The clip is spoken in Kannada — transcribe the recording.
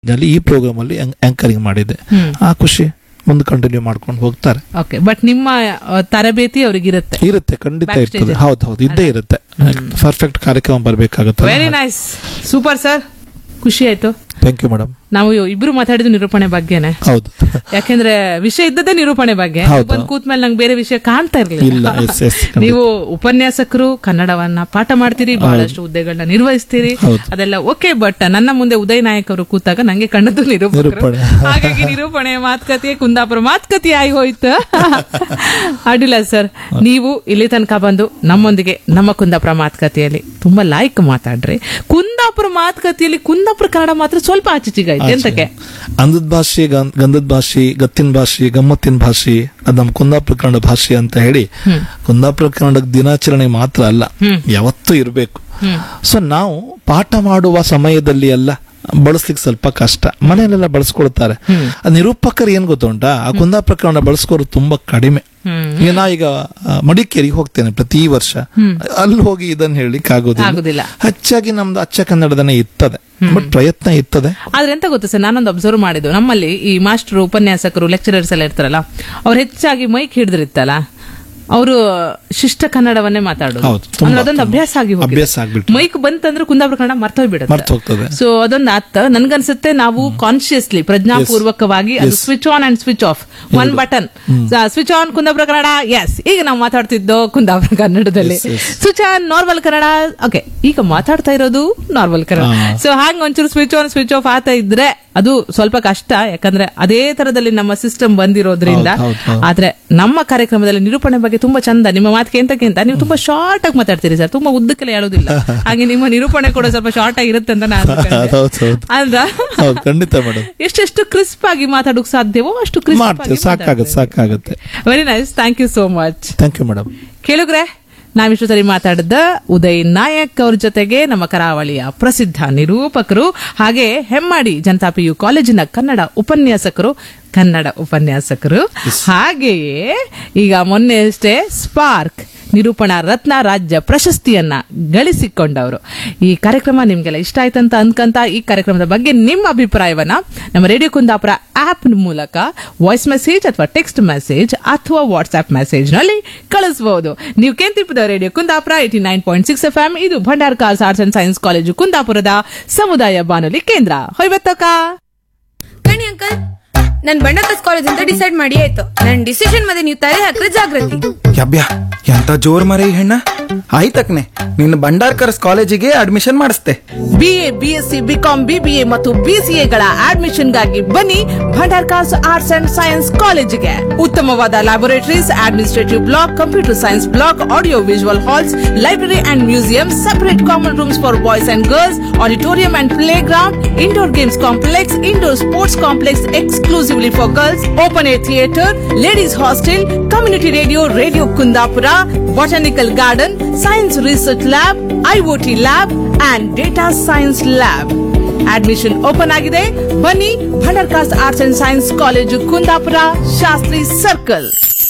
ಕಾಲೇಜ್ನಲ್ಲಿ ಈ ಪ್ರೋಗ್ರಾಮ್ ಅಲ್ಲಿ ಆಂಕರಿಂಗ್ ಮಾಡಿದ್ದೆ ಹ್ಮ್. ಆ ಖುಷಿ ಮುಂದೆ ಕಂಟಿನ್ಯೂ ಮಾಡ್ಕೊಂಡು ಹೋಗ್ತಾರೆ ಓಕೆ ಬಟ್ ನಿಮ್ಮ ಆ, ತರಬೇತಿ ಅವ್ರಿಗಿರುತ್ತೆ ಇರುತ್ತೆ ಖಂಡಿತ Backstage ಇರ್ತದೆ ಅಲ್ಲಿ. ಹೌದು ಹೌದು ಇದ್ದೇ ಇರುತ್ತೆ ಪರ್ಫೆಕ್ಟ್ ಕಾರ್ಯಕ್ರಮ ಬರ್ಬೇಕಾಗುತ್ತೆ ವೆರಿ ನೈಸ್ ಸೂಪರ್ ಸರ್ ಖುಷಿ ಆಯ್ತು ಥ್ಯಾಂಕ್ ಯು ಮೇಡಮ್ ನಾವು ಇಬ್ರು ಮಾತಾಡಿದ್ದು ನಿರೂಪಣೆ ಬಗ್ಗೆನೆ ಹೌದು ಯಾಕೆಂದ್ರೆ ವಿಷಯ ಇದ್ದದ್ದೇ ನಿರೂಪಣೆ ಬಗ್ಗೆ ಹೌದು. ಬಂದ್ ಕೂತ್ಮೇಲೆ ನಂಗೆ ಬೇರೆ ವಿಷಯ ಕಾಣ್ತಾ ಇಲ್ಲ, ಇರ್ಲಿಲ್ಲ yes, yes, ಖಂಡಿತ. ನೀವು ಉಪನ್ಯಾಸಕರು ಕನ್ನಡವನ್ನ ಪಾಠ ಮಾಡ್ತೀರಿ ಬಹಳಷ್ಟು ಹುದ್ದೆಗಳನ್ನ ನಿರ್ವಹಿಸ್ತೀರಿ ಹೌದು. ಅದೆಲ್ಲ ಓಕೆ ಬಟ್ ನನ್ನ ಮುಂದೆ ಉದಯ್ ನಾಯಕ್ ಅವರು ಕೂತಾಗ ನಂಗೆ ಕಂಡದ್ದು ನಿರೂಪಕರು ನಿರೂಪಣೆ. ಹಾಗಾಗಿ ನಿರೂಪಣೆ ಮಾತುಕತೆ ಕುಂದಾಪುರ ಮಾತುಕತೆ ಆಗಿ ಹೋಯ್ತು ಅಡ್ಡಿಲ್ಲ ಸರ್ ನೀವು ಇಲ್ಲಿ ತನಕ ಬಂದು ನಮ್ಮೊಂದಿಗೆ ನಮ್ಮ ಕುಂದಾಪುರ ಮಾತುಕತೆಯಲ್ಲಿ ತುಂಬಾ ಲಾಯ್ಕ್ ಮಾತಾಡ್ರಿ ಕುಂದಾಪುರ ಮಾತುಕತೆಯಲ್ಲಿ ಕುಂದಾಪುರ ಕನ್ನಡ ಮಾತ್ರ ಸ್ವಲ್ಪ ಆಚೆಚಿಗೈತೆ ಎಂತಕ್ಕೆ ಅಂದದ ಭಾಷೆ ಗಂ- ಗಂಧದ ಭಾಷೆ ಗತ್ತಿನ ಭಾಷೆ ಗಮ್ಮತ್ತಿನ ಭಾಷೆ ಅದು ನಮ್ಮ ಕುಂದಾಪುರ ಕನ್ನಡ ಭಾಷೆ ಅಂತ ಹೇಳಿ ಕುಂದಾಪುರ ಕನ್ನಡ ದಿನಾಚರಣೆ ಮಾತ್ರ ಅಲ್ಲ ಯಾವತ್ತೂ ಇರಬೇಕು ಸೊ ನಾವು ಪಾಠ ಮಾಡುವ ಸಮಯದಲ್ಲಿ ಎಲ್ಲ ಬಳಸ್ಲಿಕ್ಕೆ ಸ್ವಲ್ಪ ಕಷ್ಟ ಮನೆಯಲ್ಲೆಲ್ಲ ಬಳಸ್ಕೊಳ್ತಾರೆ ಆ ನಿರೂಪಕರು ಏನ್ ಗೊತ್ತುಂಟಾ ಆ ಕುಂದಾಪುರ ಕನ್ನಡ ಬಳಸ್ಕೋರು ತುಂಬಾ ಕಡಿಮೆ ಹ್ಮ್. ಈಗ ನಾ ಈಗ ಆ, ಮಡಿಕೇರಿಗೆ ಹೋಗ್ತೇನೆ ಪ್ರತಿ ವರ್ಷ ಅಲ್ಲಿ ಹೋಗಿ ಇದನ್ನ ಹೇಳಲಿಕ್ಕೆ ಆಗುದಿಲ್ಲ. ಆಗೋದಿಲ್ಲ ಹೆಚ್ಚಾಗಿ ನಮ್ದು ಅಚ್ಚ ಕನ್ನಡದನೇ ಇರ್ತದೆ ಬಟ್ ಪ್ರಯತ್ನ ಇರ್ತದೆ ಆದ್ರೆ ಎಂತ ಗೊತ್ತಾ ಸರ್ ನಾನೊಂದು ಅಬ್ಸರ್ವ್ ಮಾಡಿದ್ದು ನಮ್ಮಲ್ಲಿ ಈ ಮಾಸ್ಟರ್ ಉಪನ್ಯಾಸಕರು ಲೆಕ್ಚರರ್ಸ್ ಎಲ್ಲ ಇರ್ತಾರಲ್ಲ ಅವ್ರು ಹೆಚ್ಚಾಗಿ ಮೈಕ್ ಹಿಡಿದಿರುತ್ತಲ್ಲ ಅವರು ಶಿಷ್ಟ ಕನ್ನಡವನ್ನೇ ಮಾತಾಡೋದು ಹೌದು, ತುಂಬಾ, ಅಂದ್ರೆ ಅದೊಂದು ತುಂಬಾ. ಅಭ್ಯಾಸ ಆಗಿ ಹೋಗಿದೆ. ಅಭ್ಯಾಸ ಆಗ್ಬಿಟ್ಟು. ಮೈಕ್ ಬಂತಂದ್ರೆ ಕುಂದಾಪುರ ಕನ್ನಡ ಮರ್ತೋಗ್ಬಿಡುತ್ತೆ ಮರ್ತೋಗ್ತದೆ. ಸೊ ಅದೊಂದು ಆತ ನನ್ಗನ್ಸುತ್ತೆ ನಾವು ಕಾನ್ಶಿಯಸ್ಲಿ ಪ್ರಜ್ಞಾಪೂರ್ವಕವಾಗಿ ಅದು Yes. Switch on and switch off one button switch on Kundapura Kannada yes ಈಗ ನಾವು ಮಾತಾಡ್ತಿದ್ದೋ ಕುಂದಾಪುರ ಕನ್ನಡದಲ್ಲಿ Yes, yes. Switch on normal Kannada okay ಈಗ ಮಾತಾಡ್ತಾ ಇರೋದು ನಾರ್ಮಲ್ ಕನ್ನಡ ಹಾ. ಸೊ ಹಾಂಗ್ ಒಂಚೂರು ಸ್ವಿಚ್ ಆನ್ ಸ್ವಿಚ್ ಆಫ್ ಆತ ಇದ್ರೆ ಅದು ಸ್ವಲ್ಪ ಕಷ್ಟ ಯಾಕಂದ್ರೆ ಅದೇ ತರದಲ್ಲಿ ನಮ್ಮ ಸಿಸ್ಟಮ್ ಬಂದಿರೋದ್ರಿಂದ ಹೌದು, ಹೌದು, ಹೌದು. ಆದ್ರೆ ನಮ್ಮ ಕಾರ್ಯಕ್ರಮದಲ್ಲಿ ನಿರೂಪಣೆ ಬಗ್ಗೆ ತುಂಬಾ ಚಂದ ನಿಮ್ಮ ಮಾತಿಗೆ ಎಂತಕ್ಕಿಂತ ನೀವು ತುಂಬಾ ಶಾರ್ಟ್ ಆಗಿ ಮಾತಾಡ್ತೀರಿ ಸರ್ ತುಂಬಾ ಉದ್ದಕ್ಕೆಲ್ಲ ಹೇಳೋದಿಲ್ಲ ಹಾಗೆ ನಿಮ್ಮ ನಿರೂಪಣೆ ಕೂಡ ಸ್ವಲ್ಪ ಶಾರ್ಟ್ ಆಗಿರುತ್ತೆ ಅಂತ ನಾನು ಅನ್ಕೊಂಡೆ. ಹೌದು, ಹೌದು. ಅಲ್ವಾ ಹೌದು ಖಂಡಿತ ಮೇಡಮ್ ಎಷ್ಟೆಷ್ಟು ಕ್ರಿಸ್ಪ್ ಆಗಿ ಮಾತಾಡೋಕ್ ಸಾಧ್ಯವೋ ಅಷ್ಟು ಕ್ರಿಸ್ಪ್ ಮಾಡ್ತೇವೆ ಸಾಕಾಗತ್ತೆ ಸಾಕಾಗತ್ತೆ very nice thank you so much thank you madam ಕೇಳುಗ್ರೆ ನಾವಿಷ್ಟು ಸರಿ ಮಾತಾಡಿದ ಉದಯ್ ನಾಯಕ್ ಅವ್ರ ಜೊತೆಗೆ ನಮ್ಮ ಕರಾವಳಿಯ ಪ್ರಸಿದ್ಧ ನಿರೂಪಕರು ಹಾಗೆ ಹೆಮ್ಮಾಡಿ ಜನತಾ ಪಿ ಯು ಕಾಲೇಜಿನ ಕನ್ನಡ ಉಪನ್ಯಾಸಕರು ಕನ್ನಡ ಉಪನ್ಯಾಸಕರು ಹಾಗೆಯೇ ಈಗ ಮೊನ್ನೆ ಅಷ್ಟೇ ಸ್ಪಾರ್ಕ್ ನಿರೂಪಣಾ ರತ್ನ ರಾಜ್ಯ ಪ್ರಶಸ್ತಿಯನ್ನ ಗಳಿಸಿಕೊಂಡವರು ಈ ಕಾರ್ಯಕ್ರಮ ನಿಮ್ಗೆಲ್ಲ ಇಷ್ಟ ಆಯ್ತಂತ ಅನ್ಕಂತ ಈ ಕಾರ್ಯಕ್ರಮದ ಬಗ್ಗೆ ನಿಮ್ಮ ಅಭಿಪ್ರಾಯವನ್ನ ನಮ್ಮ ರೇಡಿಯೋ ಕುಂದಾಪುರ ಆಪ್ ಮೂಲಕ ವಾಯ್ಸ್ ಮೆಸೇಜ್ ಅಥವಾ ಟೆಕ್ಸ್ಟ್ ಮೆಸೇಜ್ ಅಥವಾ ವಾಟ್ಸ್ಆಪ್ ಮೆಸೇಜ್ ನಲ್ಲಿ ಕಳಿಸಬಹುದು ನೀವು ಕೇಂತಿಪ್ಪದ radio Kundapura eighty nine point six F M ಇದು Bhandarkars arts and science college ಕುಂದಾಪುರದ ಸಮುದಾಯ ಬಾನುಲಿ ಕೇಂದ್ರ ಹೊಯ್ಬತ್ತಕ ಕಣಿ ಅಂಕಲ್ ನನ್ ಬಂಡಕಸ್ ಕಾಲೇಜ್ ಅಂತ ಡಿಸೈಡ್ ಮಾಡಿ ಆಯ್ತು ನನ್ ಡಿಸಿಷನ್ ಮತ್ತೆ ನೀವು ತಲೆ ಹಾಕ್ರೆ ಜಾಗೃತಿ ಯಬ್ಯಾ ಎಂತ ಜೋರ್ ಮರೆ ಈ ಹೆಣ್ಣ ಆಯ್ತಕ್ನೆ ನಿನ್ನ ಭಂಡಾರ್ಕರ್ಸ್ ಕಾಲೇಜಿಗೆ ಅಡ್ಮಿಷನ್ ಮಾಡಿಸ್ತೆ ಬಿಎ ಬಿಎಸ್ಸಿ ಬಿಕಾಂ ಬಿಬಿಎ ಮತ್ತು ಬಿಸಿಎಗಳ ಅಡ್ಮಿಷನ್ ಗಾಗಿ ಬನ್ನಿ ಭಂಡಾರ್ಕಾಸ್ ಆರ್ಟ್ಸ್ ಅಂಡ್ ಸೈನ್ಸ್ ಕಾಲೇಜಿಗೆ ಉತ್ತಮವಾದ laboratories administrative block computer science block audio visual halls library and museum separate common rooms for boys and girls auditorium and play ground indoor games complex indoor sports complex exclusively for girls open air theatre ladies hostel community radio radio Kundapura botanical garden science research lab IOT lab and data science lab admission open ಆಗಿದೆ ಬನ್ನಿ Bhandarkars arts and science college Kundapura Shastri circle